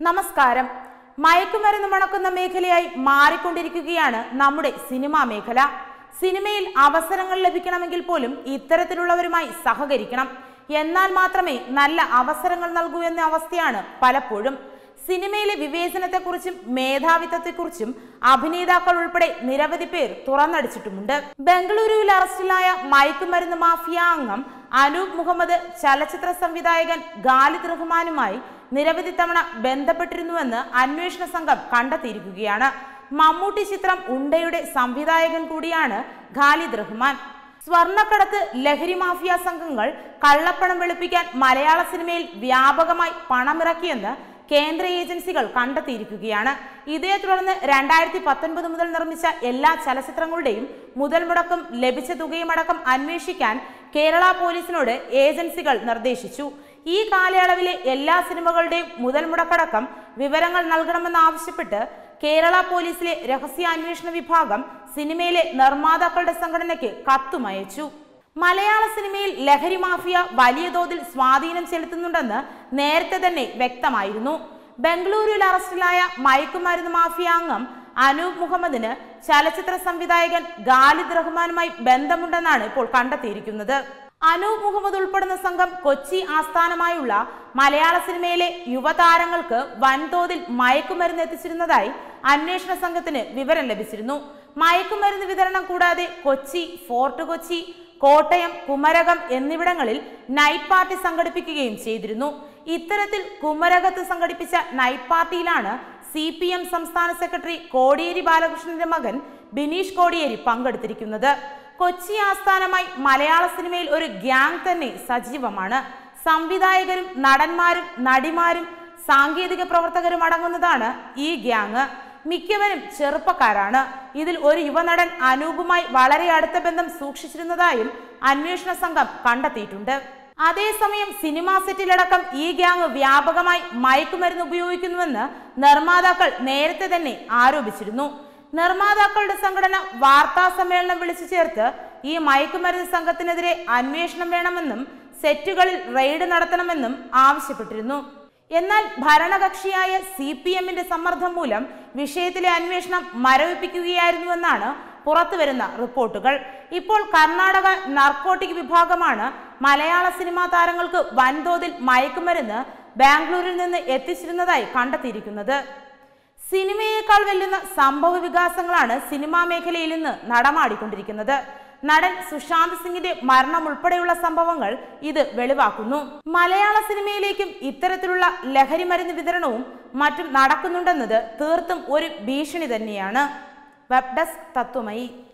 നമസ്കാരം മയക്കുമരുന്ന് മണക്കുന്ന മേഖലയായി മാറിക്കൊണ്ടിരിക്കുകയാണ് നമ്മുടെ സിനിമാ മേഖല സിനിമയിൽ അവസരങ്ങൾ ലഭിക്കണമെങ്കിൽ പോലും ഇത്തരത്തിലുള്ളവരുമായി സഹകരിക്കണം എന്നാൽ മാത്രമേ നല്ല അവസരങ്ങൾ നൽകൂ എന്ന അവസ്ഥയാണ് പലപ്പോഴും സിനിമയിലെ വിവേചനത്തെക്കുറിച്ചും മേധാവിത്വത്തെക്കുറിച്ചും അഭിനേതാക്കൾ ഉൾപ്പെടെ നിരവധി പേർ തുറന്നടിച്ചിട്ടുമുണ്ട് ബംഗളൂരുവിൽ അറസ്റ്റിലായ മയക്കുമരുന്ന് മാഫിയ അംഗം അനൂപ് മുഹമ്മദ് ചലച്ചിത്ര സംവിധായകൻ ഖാലിദ് റഹ്മാനുമായി നിരവധി തവണ ബന്ധപ്പെട്ടിരുന്നുവെന്ന് അന്വേഷണ സംഘം കണ്ടെത്തിയിരിക്കുകയാണ് മമ്മൂട്ടി ചിത്രം ഉണ്ടയുടെ സംവിധായകൻ കൂടിയാണ് ഖാലിദ് റഹ്മാൻ സ്വർണ്ണക്കടത്ത് ലഹരി മാഫിയ സംഘങ്ങൾ കള്ളപ്പണം വെളുപ്പിക്കാൻ മലയാള സിനിമയിൽ വ്യാപകമായി പണമിറക്കിയെന്ന് കേന്ദ്ര ഏജൻസികൾ കണ്ടെത്തിയിരിക്കുകയാണ് ഇതേ തുടർന്ന് രണ്ടായിരത്തി പത്തൊൻപത് മുതൽ നിർമ്മിച്ച എല്ലാ ചലച്ചിത്രങ്ങളുടെയും മുതൽ മുടക്കും ലഭിച്ച തുകയും അടക്കം അന്വേഷിക്കാൻ കേരള പോലീസിനോട് ഏജൻസികൾ നിർദ്ദേശിച്ചു ഈ കാലയളവിലെ എല്ലാ സിനിമകളുടെയും മുതൽ മുടക്കടക്കം വിവരങ്ങൾ നൽകണമെന്നാവശ്യപ്പെട്ട് കേരള പോലീസിലെ രഹസ്യാന്വേഷണ വിഭാഗം സിനിമയിലെ നിർമ്മാതാക്കളുടെ സംഘടനയ്ക്ക് കത്തുമയച്ചു മലയാള സിനിമയിൽ ലഹരി മാഫിയ വലിയ തോതിൽ സ്വാധീനം ചെലുത്തുന്നുണ്ടെന്ന് നേരത്തെ തന്നെ വ്യക്തമായിരുന്നു ബംഗളൂരുവിൽ അറസ്റ്റിലായ മയക്കുമരുന്ന് മാഫിയ അംഗം അനൂപ് മുഹമ്മദിന് ചലച്ചിത്ര സംവിധായകൻ ഖാലിദ് റഹ്മാനുമായി ബന്ധമുണ്ടെന്നാണ് ഇപ്പോൾ കണ്ടെത്തിയിരിക്കുന്നത് അനൂപ് മുഹമ്മദ് ഉൾപ്പെടുന്ന സംഘം കൊച്ചി ആസ്ഥാനമായുള്ള മലയാള സിനിമയിലെ യുവതാരങ്ങൾക്ക് വൻതോതിൽ മയക്കുമരുന്ന് എത്തിച്ചിരുന്നതായി അന്വേഷണ സംഘത്തിന് വിവരം ലഭിച്ചിരുന്നു മയക്കുമരുന്ന് വിതരണം കൂടാതെ കൊച്ചി ഫോർട്ട് കൊച്ചി കോട്ടയം കുമരകം എന്നിവിടങ്ങളിൽ നൈറ്റ് പാർട്ടി സംഘടിപ്പിക്കുകയും ചെയ്തിരുന്നു ഇത്തരത്തിൽ കുമരകത്ത് സംഘടിപ്പിച്ച നൈറ്റ് പാർട്ടിയിലാണ് സി പി എം സംസ്ഥാന സെക്രട്ടറി കോടിയേരി ബാലകൃഷ്ണന്റെ മകൻ ബിനീഷ് കോടിയേരി പങ്കെടുത്തിരിക്കുന്നത് കൊച്ചി ആസ്ഥാനമായി മലയാള സിനിമയിൽ ഒരു ഗ്യാങ് തന്നെ സജീവമാണ് സംവിധായകരും നടന്മാരും നടിമാരും സാങ്കേതിക പ്രവർത്തകരും അടങ്ങുന്നതാണ് ഈ ഗ്യാങ് മിക്കവരും ചെറുപ്പക്കാരാണ് ഇതിൽ ഒരു യുവനടൻ അനൂപുമായി വളരെ അടുത്ത ബന്ധം സൂക്ഷിച്ചിരുന്നതായും അന്വേഷണ സംഘം കണ്ടെത്തിയിട്ടുണ്ട് അതേസമയം സിനിമാ സെറ്റിലടക്കം ഈ ഗ്യാങ് വ്യാപകമായി മയക്കുമരുന്ന് ഉപയോഗിക്കുന്നുവെന്ന് നിർമ്മാതാക്കൾ നേരത്തെ തന്നെ ആരോപിച്ചിരുന്നു നിർമ്മാതാക്കളുടെ സംഘടന വാർത്താ സമ്മേളനം വിളിച്ചു ചേർത്ത് ഈ മയക്കുമരുന്ന് സംഘത്തിനെതിരെ അന്വേഷണം വേണമെന്നും സെറ്റുകളിൽ റെയ്ഡ് നടത്തണമെന്നും ആവശ്യപ്പെട്ടിരുന്നു എന്നാൽ ഭരണകക്ഷിയായ സി പി എമ്മിന്റെ സമ്മർദ്ദം മൂലം വിഷയത്തിലെ അന്വേഷണം മരവിപ്പിക്കുകയായിരുന്നുവെന്നാണ് പുറത്തുവരുന്ന റിപ്പോർട്ടുകൾ ഇപ്പോൾ കർണാടക നർക്കോട്ടിക് വിഭാഗമാണ് മലയാള സിനിമാ താരങ്ങൾക്ക് വൻതോതിൽ മയക്കുമരുന്ന് ബാംഗ്ലൂരിൽ നിന്ന് എത്തിച്ചിരുന്നതായി കണ്ടെത്തിയിരിക്കുന്നത് സിനിമയേക്കാൾ വെല്ലുന്ന സംഭവ വികാസങ്ങളാണ് സിനിമാ മേഖലയിൽ ഇന്ന് നടമാടിക്കൊണ്ടിരിക്കുന്നത് നടൻ സുശാന്ത് സിംഗിന്റെ മരണം ഉൾപ്പെടെയുള്ള സംഭവങ്ങൾ ഇത് വെളിവാക്കുന്നു മലയാള സിനിമയിലേക്കും ഇത്തരത്തിലുള്ള ലഹരി മരുന്ന് വിതരണവും മറ്റും നടക്കുന്നുണ്ടെന്നത് തീർത്തും ഒരു ഭീഷണി തന്നെയാണ് വെബ് ഡെസ്ക് തത്വമയി